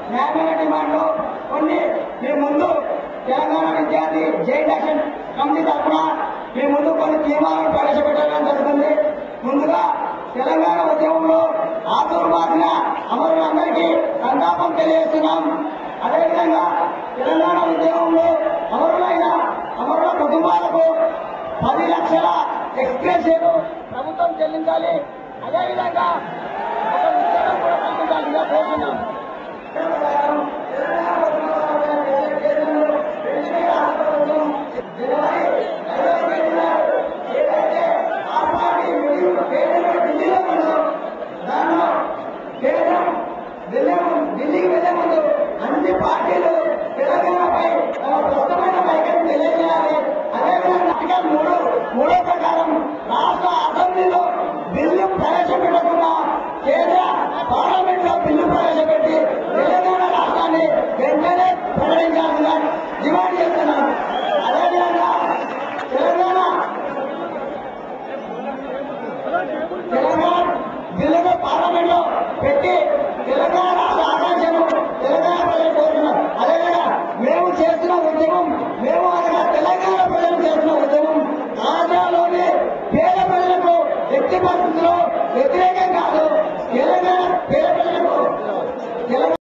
న్యాయమైన డిమాండ్లు కొన్ని మీ ముందు తెలంగాణ విద్యార్థి జైన్ యాక్షన్ కమిటీ తరఫున మీ ముందు కొన్ని తీర్మానాలు ప్రవేశపెట్టడం జరుగుతుంది ముందుగా తెలంగాణ ఉద్యమంలో ఆతూరు బాధిన అమరులందరికీ సంతాపం తెలియజేస్తున్నాం అదేవిధంగా తెలంగాణ ఉద్యమంలో అమరులైన అమరుల కుటుంబాలకు పది లక్షల ఎక్స్ప్రెస్ ప్రభుత్వం చెల్లించాలి అదేవిధంగా ఒక ఉద్యోగం కూడా కల్పించాలిగా కోరుతున్నాం ఢిల్లీకి వెళ్లే ముందు అన్ని పార్టీలు తెలంగాణపై తమ ప్రస్తుత